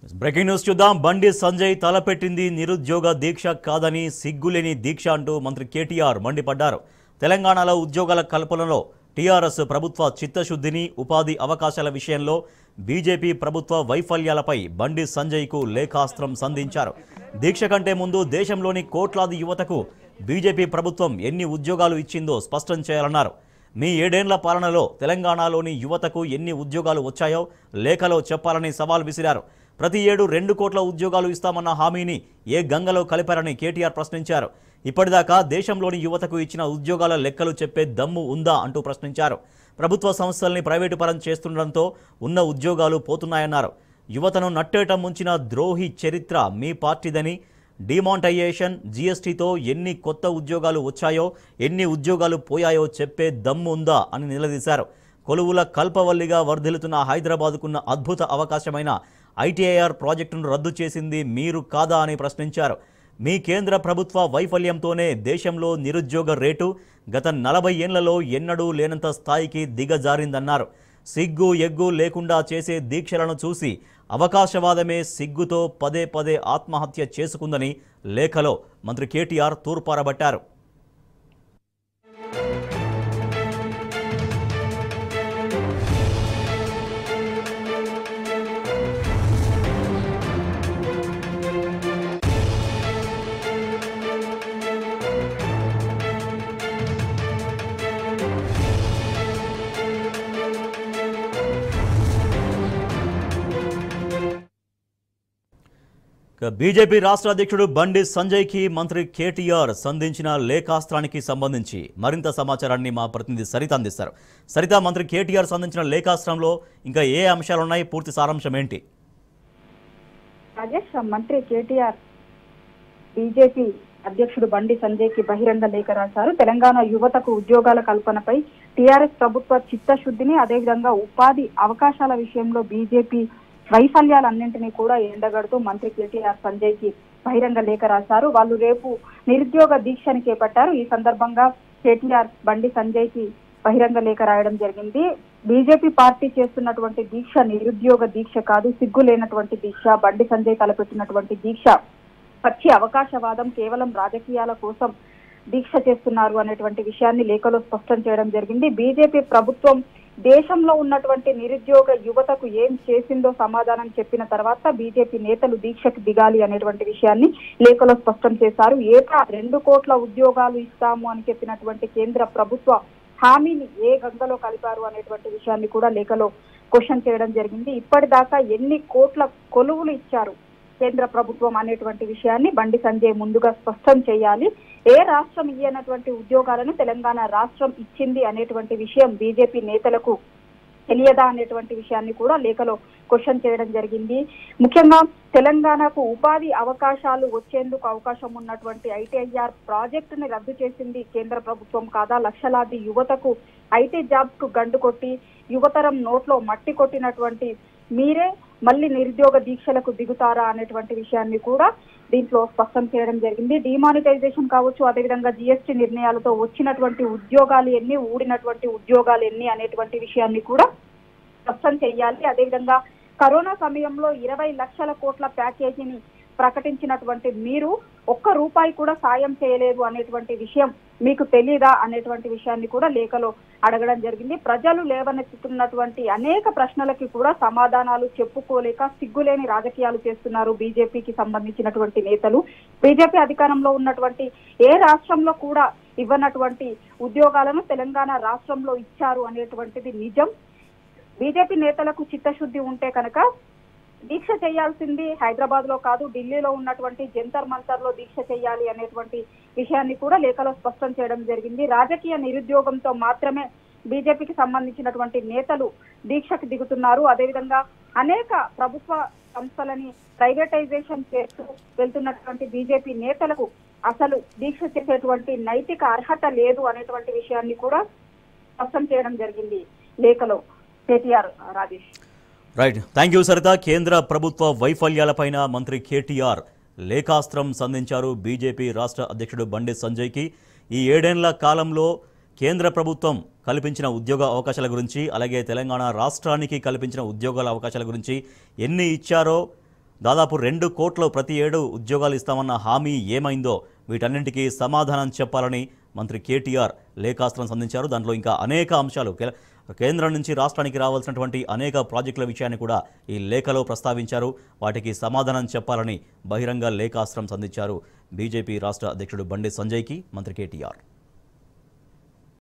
breaking news చూద్దాం బండి సంజయ్ తలపెట్టింది నిరుద్యోగ దీక్ష కాదని సిగ్గులేని దీక్ష అంటూ మంత్రి కేటీఆర్ మండిపడ్డారు తెలంగాణలో ఉద్యోగాల కల్పనలో టీఆర్ఎస్ ప్రభుత్వ చిత్తశుద్ధిని ఉపాధి అవకాశాల విషయంలో బీజేపీ ప్రభుత్వ వైఫల్యాలపై బండి సంజయ్కు లేఖాస్త్రం సంధించారు దీక్ష కంటే ముందు దేశంలోని కోట్లాది యువతకు బీజేపీ ప్రభుత్వం ఎన్ని ఉద్యోగాలు ఇచ్చిందో స్పష్టం చేయాలన్నారు మీ ఏడేండ్ల పాలనలో తెలంగాణలోని యువతకు ఎన్ని ఉద్యోగాలు వచ్చాయో లేఖలో చెప్పాలని సవాల్ విసిరారు ప్రతి ఏడు రెండు కోట్ల ఉద్యోగాలు ఇస్తామన్న హామీని ఏ గంగలో కలిపారని కేటీఆర్ ప్రశ్నించారు ఇప్పటిదాకా దేశంలోని యువతకు ఇచ్చిన ఉద్యోగాల లెక్కలు చెప్పే దమ్ము ఉందా అంటూ ప్రశ్నించారు ప్రభుత్వ సంస్థల్ని ప్రైవేటు పరం చేస్తుండటంతో ఉన్న ఉద్యోగాలు పోతున్నాయన్నారు యువతను నట్టేట ముంచిన ద్రోహి చరిత్ర మీ పార్టీదని డిమానిటైజేషన్ జీఎస్టీతో ఎన్ని కొత్త ఉద్యోగాలు వచ్చాయో ఎన్ని ఉద్యోగాలు పోయాయో చెప్పే దమ్ము ఉందా అని నిలదీశారు కొలువుల కల్పవల్లిగా వర్ధిల్లుతున్న హైదరాబాద్కున్న అద్భుత అవకాశమైన ఐటీఐఆర్ ప్రాజెక్టును రద్దు చేసింది మీరు కాదా అని ప్రశ్నించారు మీ కేంద్ర ప్రభుత్వ వైఫల్యంతోనే దేశంలో నిరుద్యోగ రేటు గత నలభై ఏళ్లలో ఎన్నడూ లేనంత స్థాయికి దిగజారిందన్నారు సిగ్గు ఎగ్గు లేకుండా చేసే దీక్షలను చూసి అవకాశవాదమే సిగ్గుతో పదే పదే ఆత్మహత్య చేసుకుందని లేఖలో మంత్రి కేటీఆర్ తూర్పారబట్టారు ఇక బీజేపీ రాష్ట్ర అధ్యక్షుడు బండి సంజయ్కి మంత్రి కేటీఆర్ సంధించిన లేఖాస్త్రానికి సంబంధించి మరింత సమాచారాన్ని మా ప్రతినిధి సరిత అందిస్తారు సరిత మంత్రి కేటీఆర్ సంధించిన లేఖాస్త్రంలో ఇంకా ఏ అంశాలున్నాయి పూర్తి సారాంశం ఏంటి రాజేష్ మంత్రి కేటీఆర్ బీజేపీ అధ్యక్షుడు బండి సంజయ్ కి బహిరంగ లేఖ రాశారు తెలంగాణ యువతకు ఉద్యోగాల కల్పనపై టీఆర్ఎస్ ప్రభుత్వ చిత్తశుద్ధిని అదేవిధంగా ఉపాధి అవకాశాల విషయంలో బీజేపీ వైఫల్యాలన్నింటినీ కూడా ఎండగడుతూ మంత్రి కేటీఆర్ సంజయ్ కి బహిరంగ లేఖ రాశారు వాళ్ళు రేపు నిరుద్యోగ దీక్షని చేపట్టారు ఈ సందర్భంగా కేటీఆర్ బండి సంజయ్ కి బహిరంగ లేఖ రాయడం జరిగింది బీజేపీ పార్టీ చేస్తున్నటువంటి దీక్ష నిరుద్యోగ దీక్ష కాదు సిగ్గు లేనటువంటి దీక్ష బండి సంజయ్ తలపెట్టినటువంటి దీక్ష పచ్చి అవకాశవాదం కేవలం రాజకీయాల కోసం దీక్ష చేస్తున్నారు అనేటువంటి విషయాన్ని లేఖలో స్పష్టం చేయడం జరిగింది బీజేపీ ప్రభుత్వం దేశంలో ఉన్నటువంటి నిరుద్యోగ యువతకు ఏం చేసిందో సమాధానం చెప్పిన తర్వాత బీజేపీ నేతలు దీక్షకు దిగాలి అనేటువంటి విషయాన్ని లేఖలో స్పష్టం చేశారు ఏటా రెండు కోట్ల ఉద్యోగాలు ఇస్తాము అని చెప్పినటువంటి కేంద్ర ప్రభుత్వ హామీని ఏ గంగలో కలిపారు అనేటువంటి విషయాన్ని కూడా లేఖలో క్వశ్చన్ చేయడం జరిగింది ఇప్పటిదాకా ఎన్ని కోట్ల కొలువులు ఇచ్చారు కేంద్ర ప్రభుత్వం అనేటువంటి విషయాన్ని బండి సంజయ్ ముందుగా స్పష్టం చేయాలి ఏ రాష్ట్రం ఇయ్యనటువంటి ఉద్యోగాలను తెలంగాణ రాష్ట్రం ఇచ్చింది అనేటువంటి విషయం బీజేపీ నేతలకు తెలియదా అనేటువంటి విషయాన్ని కూడా లేఖలో క్వశ్చన్ చేయడం జరిగింది ముఖ్యంగా తెలంగాణకు ఉపాధి అవకాశాలు వచ్చేందుకు అవకాశం ఉన్నటువంటి ఐటీఐఆర్ ప్రాజెక్టుని రద్దు చేసింది కేంద్ర ప్రభుత్వం కాదా లక్షలాది యువతకు ఐటీ జాబ్స్ కు గండు కొట్టి యువతరం నోట్లో మట్టి కొట్టినటువంటి మీరే మళ్ళీ నిరుద్యోగ దీక్షలకు దిగుతారా అనేటువంటి విషయాన్ని కూడా దీంట్లో స్పష్టం చేయడం జరిగింది డిమానిటైజేషన్ కావచ్చు అదేవిధంగా జిఎస్టీ నిర్ణయాలతో వచ్చినటువంటి ఉద్యోగాలు ఎన్ని ఊడినటువంటి ఉద్యోగాలు ఎన్ని అనేటువంటి విషయాన్ని కూడా స్పష్టం చేయాలి అదేవిధంగా కరోనా సమయంలో ఇరవై లక్షల కోట్ల ప్యాకేజీని ప్రకటించినటువంటి మీరు ఒక్క రూపాయి కూడా సాయం చేయలేదు అనేటువంటి విషయం మీకు తెలీదా అనేటువంటి విషయాన్ని కూడా లేఖలో అడగడం జరిగింది ప్రజలు లేవనెత్తుతున్నటువంటి అనేక ప్రశ్నలకి కూడా సమాధానాలు చెప్పుకోలేక సిగ్గులేని రాజకీయాలు చేస్తున్నారు బీజేపీకి సంబంధించినటువంటి నేతలు బీజేపీ అధికారంలో ఉన్నటువంటి ఏ రాష్ట్రంలో కూడా ఇవ్వనటువంటి ఉద్యోగాలను తెలంగాణ రాష్ట్రంలో ఇచ్చారు అనేటువంటిది నిజం బీజేపీ నేతలకు చిత్తశుద్ధి ఉంటే కనుక దీక్ష చేయాల్సింది హైదరాబాద్ లో కాదు ఢిల్లీలో ఉన్నటువంటి జంతర్ మంతర్ లో దీక్ష చేయాలి అనేటువంటి విషయాన్ని కూడా లేఖలో స్పష్టం చేయడం జరిగింది రాజకీయ నిరుద్యోగంతో మాత్రమే బీజేపీకి సంబంధించినటువంటి నేతలు దీక్షకు దిగుతున్నారు అదేవిధంగా అనేక ప్రభుత్వ సంస్థలని ప్రైవేటైజేషన్ చేస్తూ వెళ్తున్నటువంటి బీజేపీ నేతలకు అసలు దీక్ష చేసేటువంటి నైతిక అర్హత లేదు అనేటువంటి విషయాన్ని కూడా స్పష్టం చేయడం జరిగింది లేఖలో KTR Rajesh right thank you Saritha కేంద్ర ప్రభుత్వ వైఫల్యాలపైన మంత్రి కేటీఆర్ లేఖాస్త్రం సంధించారు బీజేపీ రాష్ట్ర అధ్యక్షుడు బండి సంజయ్కి ఈ ఏడేళ్ల కాలంలో కేంద్ర ప్రభుత్వం కల్పించిన ఉద్యోగ అవకాశాల గురించి అలాగే తెలంగాణ రాష్ట్రానికి కల్పించిన ఉద్యోగాల అవకాశాల గురించి ఎన్ని ఇచ్చారో దాదాపు రెండు కోట్ల ప్రతి ఏడు ఉద్యోగాలు ఇస్తామన్న హామీ ఏమైందో వీటన్నింటికీ సమాధానం చెప్పాలని మంత్రి కేటీఆర్ లేఖాస్త్రం సంధించారు దాంట్లో ఇంకా అనేక అంశాలు కే- కేంద్రం నుంచి రాష్ట్రానికి రావాల్సినటువంటి అనేక ప్రాజెక్టుల విషయాన్ని కూడా ఈ లేఖలో ప్రస్తావించారు వాటికి సమాధానం చెప్పాలని బహిరంగ లేఖాస్త్రం సంధించారు బీజేపీ రాష్ట్ర అధ్యక్షుడు బండి సంజయ్కి మంత్రి కేటీఆర్